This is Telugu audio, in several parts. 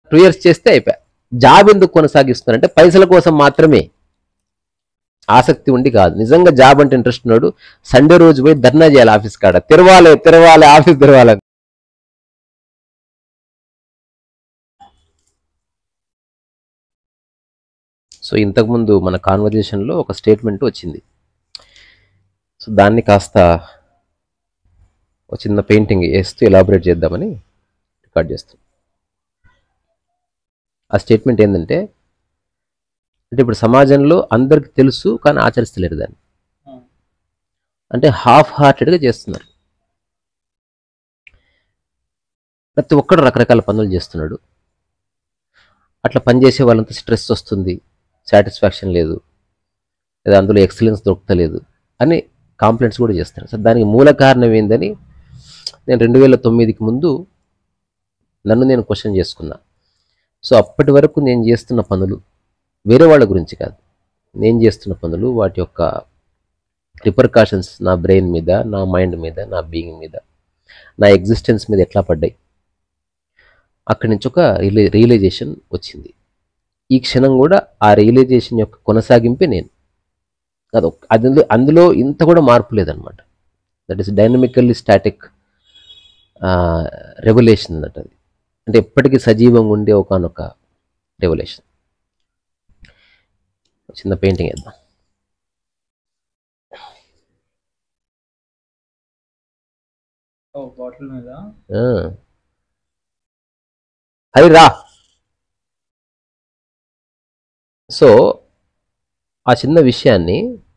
టూ ఇయర్స్ చేస్తే అయిపోయా జాబ్ ఎందుకు కొనసాగిస్తున్నారంటే పైసల కోసం మాత్రమే ఆసక్తి ఉండి కాదు నిజంగా జాబ్ అంటే ఇంట్రెస్ట్ ఉన్నాడు సండే రోజు పోయి ధర్నా చేయాలి ఆఫీస్ కాడ తెరవాలి తెరవాలి ఆఫీస్ తెరవాలి సో ఇంతకుముందు మన కాన్వర్జేషన్లో ఒక స్టేట్మెంట్ వచ్చింది సో దాన్ని కాస్త ఒక చిన్న పెయింటింగ్ వేస్తూ ఎలాబరేట్ చేద్దామని రికార్డ్ చేస్తాం ఆ స్టేట్మెంట్ ఏంటంటే అంటే ఇప్పుడు సమాజంలో అందరికి తెలుసు కానీ ఆచరిస్తలేరు దాన్ని అంటే హాఫ్ హార్టెడ్గా చేస్తున్నారు ప్రతి ఒక్కడు రకరకాల పనులు చేస్తున్నాడు అట్లా పనిచేసే వాళ్ళంతా స్ట్రెస్ వస్తుంది సాటిస్ఫాక్షన్ లేదు లేదా అందులో ఎక్సలెన్స్ దొరకలేదు అని కాంప్లైంట్స్ కూడా చేస్తారు సో దానికి మూల కారణం ఏందని నేను రెండు వేల తొమ్మిదికి ముందు నన్ను నేను క్వశ్చన్ చేసుకున్నా సో అప్పటి వరకు నేను చేస్తున్న పనులు వేరే వాళ్ళ గురించి కాదు నేను చేస్తున్న పనులు వాటి యొక్క రిపర్కాషన్స్ నా బ్రెయిన్ మీద నా మైండ్ మీద నా బీయింగ్ మీద నా ఎగ్జిస్టెన్స్ మీద ఎట్లా పడ్డాయి అక్కడి నుంచి ఒక రియలై రియలైజేషన్ వచ్చింది ఈ క్షణం కూడా ఆ రియలైజేషన్ యొక్క కొనసాగింపే నేను అది ఒక్- అందులో అందులో ఇంత కూడా మార్పు లేదనమాట that is dynamically static revolution అన్నట్టు అది అంటే ఎప్పటికీ సజీవంగా ఉండే ఒకనొక రెవల్యూషన్ చిన్న పెయింటింగ్ వేద్దాం ఓ బాటిల్ మీద ఆ. హరి రా సో ఆ చిన్న విషయాన్ని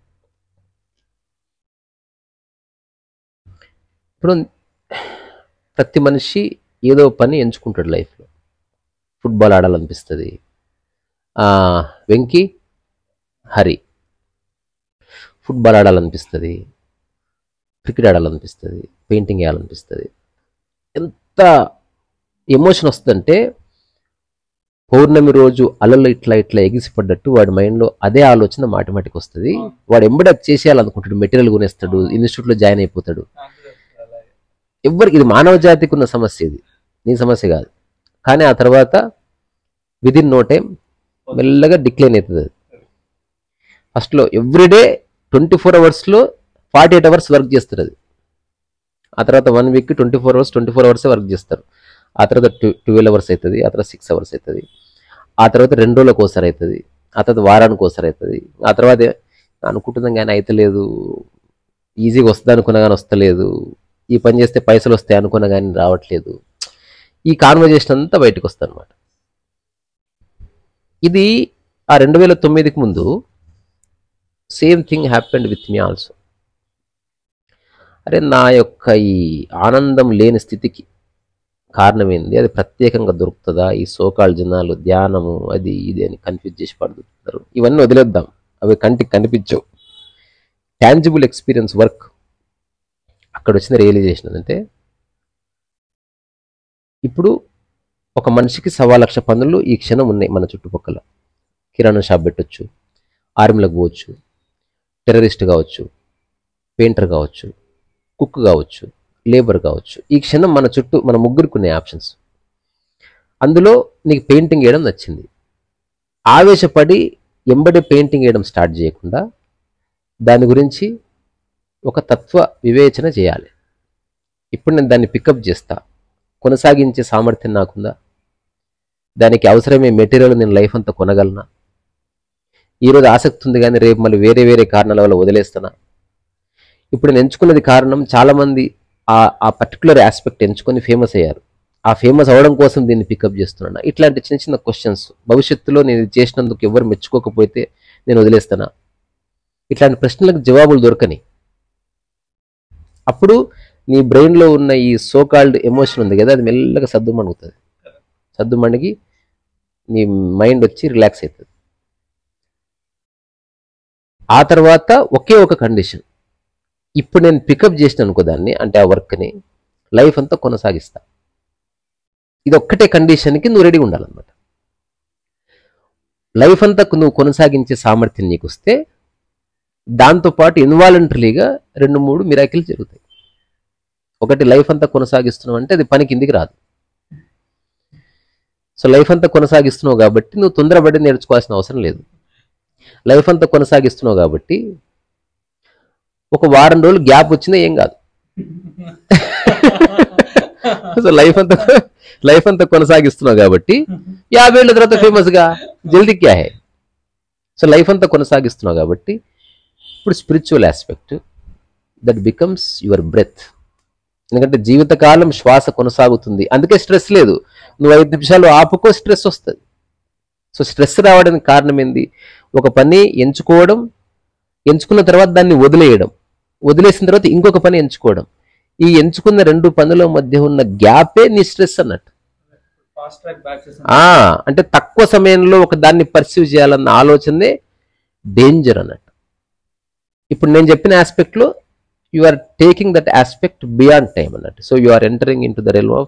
ఇప్పుడు ప్రతి మనిషి ఏదో పని ఎంచుకుంటాడు లైఫ్లో ఫుట్బాల్ ఆడాలనిపిస్తుంది ఆ, వెంకీ హరి ఫుట్బాల్ ఆడాలనిపిస్తుంది క్రికెట్ ఆడాలనిపిస్తుంది పెయింటింగ్ వేయాలనిపిస్తుంది ఎంత ఎమోషన్ వస్తుందంటే పౌర్ణమి రోజు అలలు ఇట్లా ఇట్లా ఎగిసిపడ్డట్టు వాడి మైండ్లో అదే ఆలోచన మాటిమాటికి వస్తుంది వాడు ఎంబడ చేసేయాలనుకుంటాడు మెటీరియల్ కొనేస్తాడు ఇన్స్టిట్యూట్లో జాయిన్ అయిపోతాడు నాకు కూడా అసలు అలాగే. ఎవరికి ఇది మానవ జాతికి ఉన్న సమస్య ఇది నీ సమస్య కాదు కానీ ఆ తర్వాత విదిన్ నో టైం మెల్లగా డిక్లైన్ అవుతుంది అది ఫస్ట్లో ఎవ్రీడే ట్వంటీ ఫోర్ అవర్స్లో ఫార్టీ ఎయిట్ అవర్స్ వర్క్ చేస్తారు అది ఆ తర్వాత one week twenty four hours twenty four అవర్సే వర్క్ చేస్తారు ఆ తర్వాత టూ ట్వెల్వ్ అవర్స్ అవుతుంది ఆ తర్వాత సిక్స్ అవర్స్ అవుతుంది ఆ తర్వాత రెండు రోజులకు ఒకసారి అవుతుంది ఆ తర్వాత వారానికి ఒకసారి అవుతుంది ఆ తర్వాత అనుకుంటున్నాం కానీ అయితలేదు ఈజీగా వస్తుంది అనుకున్నా కానీ వస్తలేదు ఈ పని చేస్తే పైసలు వస్తాయి అనుకున్నా కానీ రావట్లేదు ఈ కాన్వర్జేషన్ అంతా బయటకు వస్తుంది అనమాట ఇది ఆ రెండు వేల తొమ్మిదికి ముందు same thing happened with me also అరే నా యొక్క ఈ ఆనందం లేని స్థితికి కారణం ఏంది అది ప్రత్యేకంగా దొరుకుతుందా ఈ సోకాళ్ళ జనాలు ధ్యానము అది ఇది అని కన్ఫ్యూజ్ చేసి పడుతుంటారు ఇవన్నీ వదిలేద్దాం అవి కంటికి కనిపించవు టాంజిబుల్ ఎక్స్పీరియన్స్ వర్క్ అక్కడ వచ్చిన రియలైజేషన్ అంటే ఇప్పుడు ఒక మనిషికి సవా లక్ష పనులు ఈ క్షణం ఉన్నాయి మన చుట్టుపక్కల కిరాణా షాప్ పెట్టొచ్చు ఆర్మీలకు పోవచ్చు టెర్రరిస్ట్ కావచ్చు పెయింటర్ కావచ్చు కుక్ కావచ్చు లేబర్ కావచ్చు ఈ క్షణం మన చుట్టూ మన ముగ్గురికి ఉన్నాయి ఆప్షన్స్ అందులో నీకు పెయింటింగ్ వేయడం నచ్చింది ఆవేశపడి ఎంబడి పెయింటింగ్ వేయడం స్టార్ట్ చేయకుండా దాని గురించి ఒక తత్వ వివేచన చేయాలి ఇప్పుడు నేను దాన్ని పికప్ చేస్తా కొనసాగించే సామర్థ్యం నాకుందా దానికి అవసరమే మెటీరియల్ నేను లైఫ్ అంతా కొనగలనా ఈరోజు ఆసక్తి ఉంది కానీ రేపు మళ్ళీ వేరే వేరే కారణాల వల్ల వదిలేస్తానా ఇప్పుడు నేను ఎంచుకున్నది కారణం చాలామంది ఆ ఆ పర్టికులర్ ఆస్పెక్ట్ ఎంచుకొని ఫేమస్ అయ్యారు ఆ ఫేమస్ అవ్వడం కోసం దీన్ని పికప్ చేస్తున్నాను ఇట్లాంటి చిన్న చిన్న క్వశ్చన్స్ భవిష్యత్తులో నేను ఇది చేసినందుకు ఎవరు మెచ్చుకోకపోతే నేను వదిలేస్తానా ఇట్లాంటి ప్రశ్నలకు జవాబులు దొరకని అప్పుడు నీ బ్రెయిన్లో ఉన్న ఈ సోకాల్డ్ ఎమోషన్ ఉంది కదా అది మెల్లగా సద్దుమణుగుతుంది సద్దుమణిగి నీ మైండ్ వచ్చి రిలాక్స్ అవుతుంది ఆ తర్వాత ఒకే ఒక కండిషన్ ఇప్పుడు నేను పికప్ చేసిన అనుకో దాన్ని అంటే ఆ వర్క్ని లైఫ్ అంతా కొనసాగిస్తా ఇది ఒక్కటే కండిషన్కి నువ్వు రెడీగా ఉండాలన్నమాట లైఫ్ అంతా నువ్వు కొనసాగించే సామర్థ్యం నీకు వస్తే దాంతోపాటు ఇన్వాలంటరీగా రెండు మూడు మిరాకిల్ జరుగుతాయి ఒకటి లైఫ్ అంతా కొనసాగిస్తున్నాం అంటే అది పని కిందికి రాదు సో లైఫ్ అంతా కొనసాగిస్తున్నావు కాబట్టి నువ్వు తొందరపడి నేర్చుకోవాల్సిన అవసరం లేదు లైఫ్ అంతా కొనసాగిస్తున్నావు కాబట్టి ఒక వారం రోజులు గ్యాప్ వచ్చినా ఏం కాదు సో లైఫ్ అంతా లైఫ్ అంతా కొనసాగిస్తున్నావు కాబట్టి యాభై ఏళ్ళ తర్వాత ఫేమస్ గా జల్దీ క్యా హై సో లైఫ్ అంతా కొనసాగిస్తున్నావు కాబట్టి ఇప్పుడు spiritual aspect that becomes your breath ఎందుకంటే జీవితకాలం శ్వాస కొనసాగుతుంది అందుకే స్ట్రెస్ లేదు నువ్వు ఐదు నిమిషాలు ఆపుకో స్ట్రెస్ వస్తుంది సో స్ట్రెస్ రావడానికి కారణం ఏంది ఒక పని ఎంచుకోవడం ఎంచుకున్న తర్వాత దాన్ని వదిలేయడం వదిలేసిన తర్వాత ఇంకొక పని ఎంచుకోవడం ఈ ఎంచుకున్న రెండు పనుల మధ్య ఉన్న గ్యాపే నీ స్ట్రెస్ అన్నట్టు ఫాస్ట్ ట్రాక్ బ్యాచెస్ ఆ అంటే తక్కువ సమయంలో ఒక దాన్ని పర్సీవ్ చేయాలన్న ఆలోచనే డేంజర్ అన్నట్టు ఇప్పుడు నేను చెప్పిన ఆస్పెక్ట్ లో you are taking that aspect beyond time అన్నట్టు so you are entering into the realm of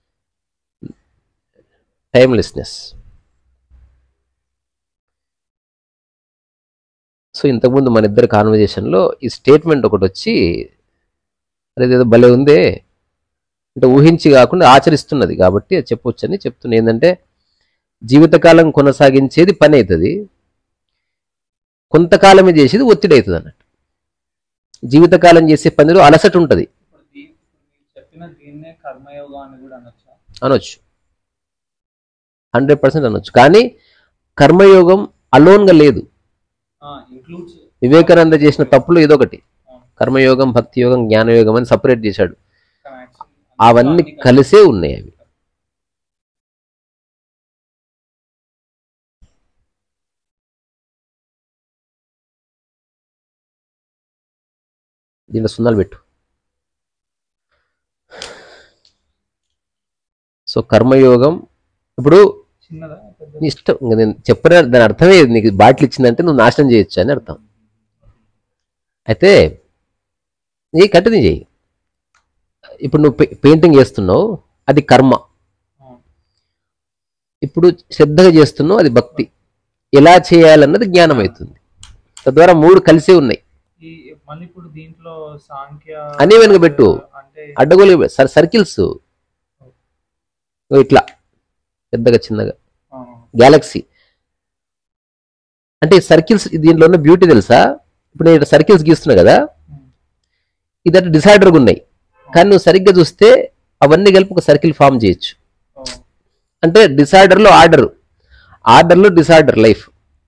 timelessness so ఇంతకుముందు మన ఇద్దరు కాన్వర్జేషన్లో ఈ స్టేట్మెంట్ ఒకటి వచ్చి అరే ఇదేదో భలే ఉందే అంటే ఊహించి కాకుండా ఆచరిస్తున్నది కాబట్టి అది చెప్పొచ్చని చెప్తున్నా ఏంటంటే జీవితకాలం కొనసాగించేది పని అవుతుంది కొంతకాలమే చేసేది ఒత్తిడి అవుతుంది అన్నట్టు జీవితకాలం చేసే పనిలో అలసట ఉంటుంది ఇప్పుడు దీ- ఇప్పుడు మీరు చెప్పిన దీన్నే కర్మయోగం అని కూడా అనొచ్చా అనొచ్చు హండ్రెడ్ పర్సెంట్ అనొచ్చు కానీ కర్మయోగం అలోన్గా లేదు ఇంక్లూడ్స్ వివేకానంద చేసిన తప్పులు ఇదొకటి కర్మయోగం భక్తి యోగం జ్ఞానయోగం అని సపరేట్ చేశాడు అవన్నీ కలిసే ఉన్నాయి అవి దీంట్లో సున్నాలు పెట్టు సో కర్మయోగం ఇప్పుడు చిన్నదా పెద్దదా? నీ ఇష్టం ఇంకా నేను చెప్పిన దాని అర్థమే ఇది. నీకు బాటిల్ ఇచ్చిందంటే నువ్వు నాశనం చేయొచ్చు అని అర్థం అయితే నీ కంటిన్యూ చేయి ఇప్పుడు నువ్వు పె- పెయింటింగ్ చేస్తున్నావు అది కర్మ అవును. ఇప్పుడు శ్రద్ధగా చేస్తున్నావు అది భక్తి ఎలా చేయాలన్నది జ్ఞానం అవుతుంది తద్వారా మూడు కలిసే ఉన్నాయి ఈ మళ్ళీ ఇప్పుడు దీంట్లో సాంఖ్య అన్నీ వెనుక పెట్టు. అంటే అడ్డగోలు సర్ సర్కిల్స్ ఇట్లా పెద్దగా చిన్నగా ఆ, గ్యాలక్సీ అంటే సర్కిల్స్ దీంట్లో ఉన్న బ్యూటీ తెలుసా ఇప్పుడు నేను సర్కిల్స్ గీస్తున్నా కదా ఉమ్, ఇదట డిసార్డర్గా ఉన్నాయి కానీ నువ్వు సరిగ్గా చూస్తే అవన్నీ కలిపి ఒక సర్కిల్ ఫామ్ చేయొచ్చు ఓ, అంటే డిసార్డర్లో ఆర్డర్ ఆర్డర్లో డిసార్డర్ లైఫ్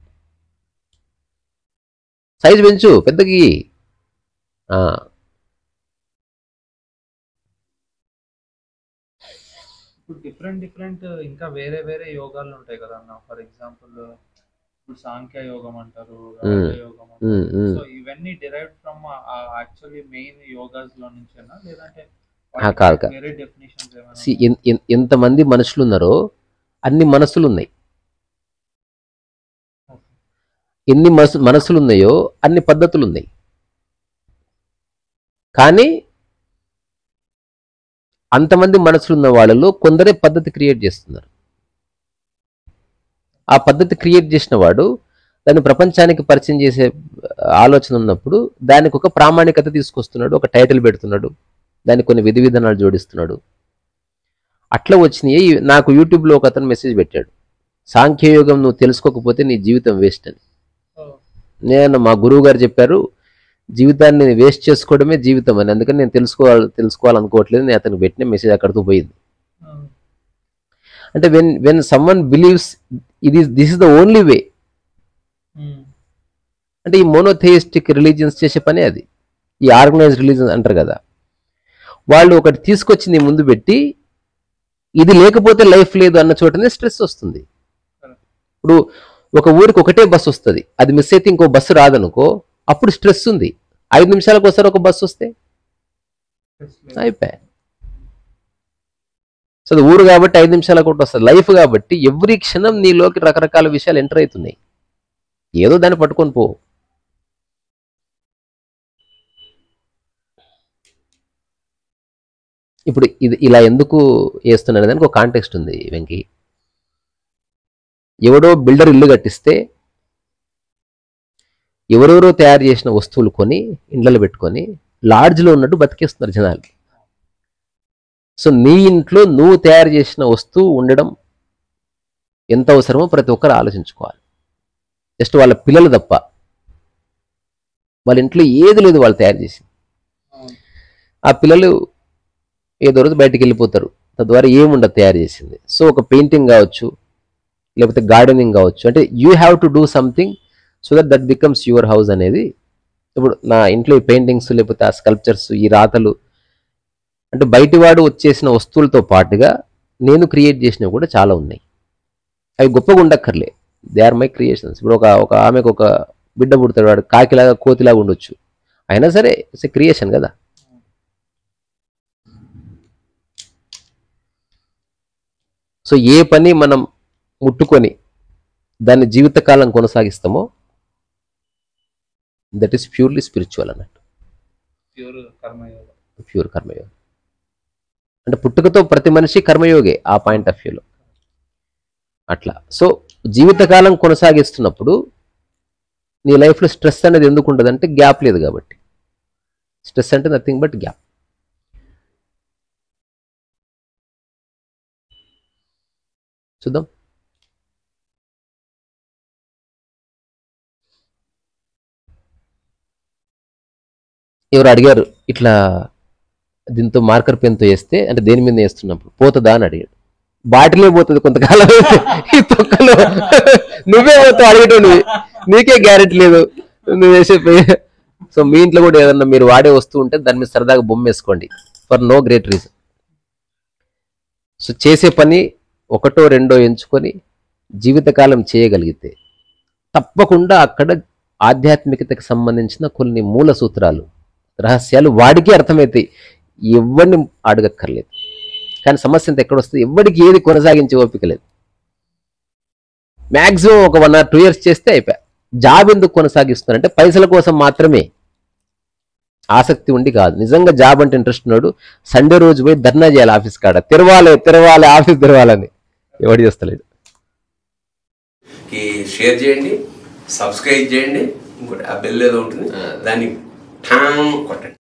సైజ్ పెంచు పెద్దకి ఆ, ఇప్పుడు డిఫరెంట్ డిఫరెంట్ ఇంకా వేరే వేరే యోగాలు ఉంటాయి కదా అన్న ఫర్ ఎగ్జాంపుల్ ఇప్పుడు సాంఖ్య యోగం అంటారు రాజ యోగం అంటారు ఉమ్, ఉమ్. సో ఇవన్నీ derive from actually main yogas లో నుంచేనా లేదంటే ఆ, కాదు, కాదు. వేరే డెఫినేషన్స్ ఏమైనా See, ఎన్- ఎన్- ఎంతమంది మనుషులు ఉన్నారో అన్ని మనసులు ఉన్నాయి ఎన్ని మనసు మనసులు ఉన్నాయో అన్ని పద్ధతులు ఉన్నాయి కానీ అంతమంది మనసులు ఉన్న వాళ్ళలో కొందరే పద్ధతి క్రియేట్ చేస్తున్నారు ఆ పద్ధతి క్రియేట్ చేసిన వాడు దాన్ని ప్రపంచానికి పరిచయం చేసే ఆలోచన ఉన్నప్పుడు దానికి ఒక ప్రామాణికత తీసుకొస్తున్నాడు ఒక టైటిల్ పెడుతున్నాడు దానికి కొన్ని విధి విధానాలు జోడిస్తున్నాడు అట్లా వచ్చినాయి నాకు యూట్యూబ్లో ఒక అతను మెసేజ్ పెట్టాడు సాంఖ్యయోగం నువ్వు తెలుసుకోకపోతే నీ జీవితం వేస్ట్ అని ఓ, నేను మా గురువు గారు చెప్పారు జీవితాన్ని వేస్ట్ చేసుకోవడమే జీవితం అని అందుకని నేను తెలుసుకోవాలి తెలుసుకోవాలనుకోవట్లేదు నేను అతనికి పెట్టిన మెసేజ్ అక్కడితో పోయింది ఆ, అంటే వెన్ వెన్ సమ్మన్ బిలీవ్స్ ఇది this is the only way um, అంటే ఈ మోనోథెయిస్టిక్ రిలీజియన్స్ చేసే పనే అది ఈ ఆర్గనైజ్డ్ రిలీజన్స్ అంటారు కదా వాళ్ళు ఒకటి తీసుకొచ్చి నీ ముందు పెట్టి ఇది లేకపోతే లైఫ్ లేదు అన్న చోటనే స్ట్రెస్ వస్తుంది ఇప్పుడు ఒక ఊరికి ఒకటే బస్సు వస్తుంది అది మిస్ అయితే ఇంకో బస్సు రాదనుకో అప్పుడు స్ట్రెస్ ఉంది ఐదు నిమిషాలకు ఒకసారి ఒక బస్సు వస్తే stress లేదు. అయిపోయా సో అది ఊరు కాబట్టి ఐదు నిమిషాలకు ఒకటి వస్తుంది లైఫ్ కాబట్టి ఎవ్రీ క్షణం నీలోకి రకరకాల విషయాలు ఎంటర్ అవుతున్నాయి ఏదో దాన్ని పట్టుకొని పో ఇప్పుడు ఇది ఇలా ఎందుకు వేస్తున్నాను దానికి ఒక కాంటెక్స్ట్ ఉంది వెంకీ ఎవడో బిల్డర్ ఇల్లు కట్టిస్తే ఎవరెవరో తయారు చేసిన వస్తువులు కొని ఇండ్లలో పెట్టుకొని లాడ్జ్లో ఉన్నట్టు బతికేస్తున్నారు జనాలు సో నీ ఇంట్లో నువ్వు తయారు చేసిన వస్తువు ఉండడం ఎంత అవసరమో ప్రతి ఒక్కరు ఆలోచించుకోవాలి జస్ట్ వాళ్ళ పిల్లలు తప్ప వాళ్ళ ఇంట్లో ఏది లేదు వాళ్ళు తయారు చేసి అవును. ఆ పిల్లలు ఏదో రోజు బయటికి వెళ్ళిపోతారు తద్వారా ఏముండదు తయారు చేసింది సో ఒక పెయింటింగ్ కావచ్చు లేకపోతే గార్డెనింగ్ కావచ్చు అంటే you have to do something so that that becomes your house అనేది ఇప్పుడు నా ఇంట్లో ఈ పెయింటింగ్స్ లేకపోతే ఆ స్కల్ప్చర్స్ ఈ రాతలు అంటే బయటివాడు వచ్చేసిన వస్తువులతో పాటుగా నేను క్రియేట్ చేసినవి కూడా చాలా ఉన్నాయి అవి గొప్పగా ఉండక్కర్లే దే ఆర్ మై క్రియేషన్స్ ఇప్పుడు ఒక ఒక ఆమెకు ఒక బిడ్డ పుడతాడు వాడు కాకిలాగా కోతిలాగా ఉండొచ్చు అయినా సరే ఇట్స్ క్రియేషన్ కదా సో ఏ పని మనం ముట్టుకొని దాన్ని జీవితకాలం కొనసాగిస్తామో దట్ ఈస్ ప్యూర్లీ స్పిరిచువల్ అన్నట్టు ప్యూర్ కర్మయోగం ప్యూర్ కర్మయోగం అంటే పుట్టుకతో ప్రతి మనిషి కర్మయోగే ఆ పాయింట్ ఆఫ్ వ్యూలో అట్లా సో జీవితకాలం కొనసాగిస్తున్నప్పుడు నీ లైఫ్లో స్ట్రెస్ అనేది ఎందుకు ఉండదు అంటే గ్యాప్ లేదు కాబట్టి స్ట్రెస్ అంటే నథింగ్ బట్ గ్యాప్ చూద్దాం ఎవరు అడిగారు ఇట్లా దీంతో మార్కర్ పెన్తో వేస్తే అంటే దేని మీద వేస్తున్నప్పుడు పోతుందా అని అడిగాడు బాటిలే పోతుంది కొంతకాలం అయితే ఈ తొక్కలో నువ్వే పోతావు అడిగేటోనివి నీకే గ్యారెంటీ లేదు నువ్వు వేసే పే- సో మీ ఇంట్లో కూడా ఏదన్నా మీరు వాడే వస్తువు ఉంటే దాని మీద సరదాగా బొమ్మ వేసుకోండి for no great reason so చేసే పని ఒకటో రెండో ఎంచుకొని జీవితకాలం చేయగలిగితే తప్పకుండా అక్కడ ఆధ్యాత్మికతకు సంబంధించిన కొన్ని మూల సూత్రాలు రహస్యాలు వాడికి అర్థమవుతాయి ఎవరిని అడగక్కర్లేదు కానీ సమస్య అంతా ఎక్కడ వస్తుంది ఎవరికి ఏది కొనసాగించే ఓపిక లేదు మ్యాక్సిమం ఒక వన్ ఆర్ టూ ఇయర్స్ చేస్తే అయిపోయా జాబ్ ఎందుకు కొనసాగిస్తున్నారంటే పైసల కోసం మాత్రమే ఆసక్తి ఉండి కాదు నిజంగా జాబ్ అంటే ఇంట్రెస్ట్ ఉన్నాడు సండే రోజు పోయి ధర్నా చేయాలి ఆఫీస్ కాడ తెరవాలి తెరవాలి ఆఫీస్ తెరవాలని ఎవడు చేస్తలేడు కి షేర్ చేయండి సబ్స్క్రైబ్ చేయండి ఇంకోటి ఆ బెల్ ఏదో ఉంటుంది దాన్ని ఠాంగ్ కొట్టండి